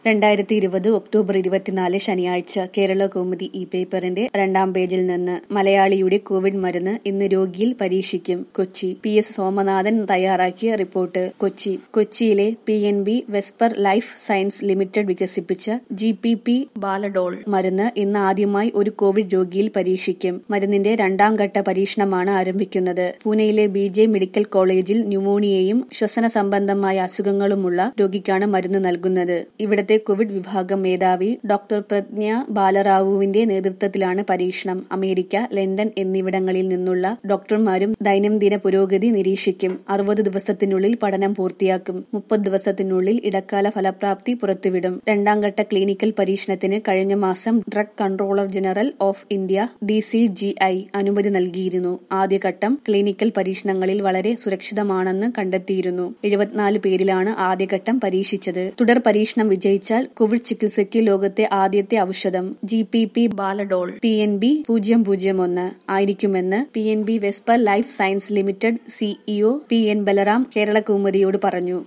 രണ്ടായിരത്തി ഇരുപത് ഒക്ടോബർ ഇരുപത്തിനാല് ശനിയാഴ്ച കേരള കൗമുദി ഈ പേപ്പറിന്റെ രണ്ടാം പേജിൽ നിന്ന് മലയാളിയുടെ കോവിഡ് മരുന്ന് ഇന്ന് രോഗിയിൽ പരീക്ഷിക്കും കൊച്ചി പി എസ് സോമനാഥൻ തയ്യാറാക്കിയ റിപ്പോർട്ട് കൊച്ചി കൊച്ചിയിലെ P N B Vesper life science limited വികസിപ്പിച്ച ജി പി പി ബാലഡോൾ മരുന്ന് ഇന്ന് ആദ്യമായി ഒരു കോവിഡ് രോഗിയിൽ പരീക്ഷിക്കും മരുന്നിന്റെ രണ്ടാം ഘട്ട പരീക്ഷണമാണ് ആരംഭിക്കുന്നത് പൂനെയിലെ ബി ജെ മെഡിക്കൽ കോളേജിൽ ന്യൂമോണിയയും ശ്വസന സംബന്ധമായ അസുഖങ്ങളുമുള്ള രോഗിക്കാണ് മരുന്ന് നൽകുന്നത് ഇവിടത്തെ കോവിഡ് വിഭാഗം മേധാവി ഡോക്ടർ പ്രജ്ഞ ബാലറാവുവിന്റെ നേതൃത്വത്തിലാണ് പരീക്ഷണം അമേരിക്ക ലണ്ടൻ എന്നിവിടങ്ങളിൽ നിന്നുള്ള ഡോക്ടർമാരും ദൈനംദിന പുരോഗതി നിരീക്ഷിക്കും അറുപത് ദിവസത്തിനുള്ളിൽ പഠനം പൂർത്തിയാക്കും മുപ്പത് ദിവസത്തിനുള്ളിൽ ഇടക്കാല ഫലപ്രാപ്തി പുറത്തുവിടും രണ്ടാം ഘട്ട ക്ലിനിക്കൽ പരീക്ഷണത്തിന് കഴിഞ്ഞ മാസം drug controller general of India D C G I അനുമതി നൽകിയിരുന്നു ആദ്യഘട്ടം ക്ലിനിക്കൽ പരീക്ഷണങ്ങളിൽ വളരെ സുരക്ഷിതമാണെന്ന് കണ്ടെത്തിയിരുന്നു എഴുപത്തിനാല് പേരിലാണ് ആദ്യഘട്ടം പരീക്ഷിച്ചത് തുടർ പരീക്ഷണം വിജയിച്ചാൽ കോവിഡ് ചികിത്സയ്ക്ക് ലോകത്തെ ആദ്യത്തെ ഔഷധം G P P Baladol P N B പൂജ്യം പൂജ്യം ഒന്ന് ആയിരിക്കുമെന്ന് P N B Vesper life science limited CEO P N Balaram Kerala കൗമുദിയോട് പറഞ്ഞു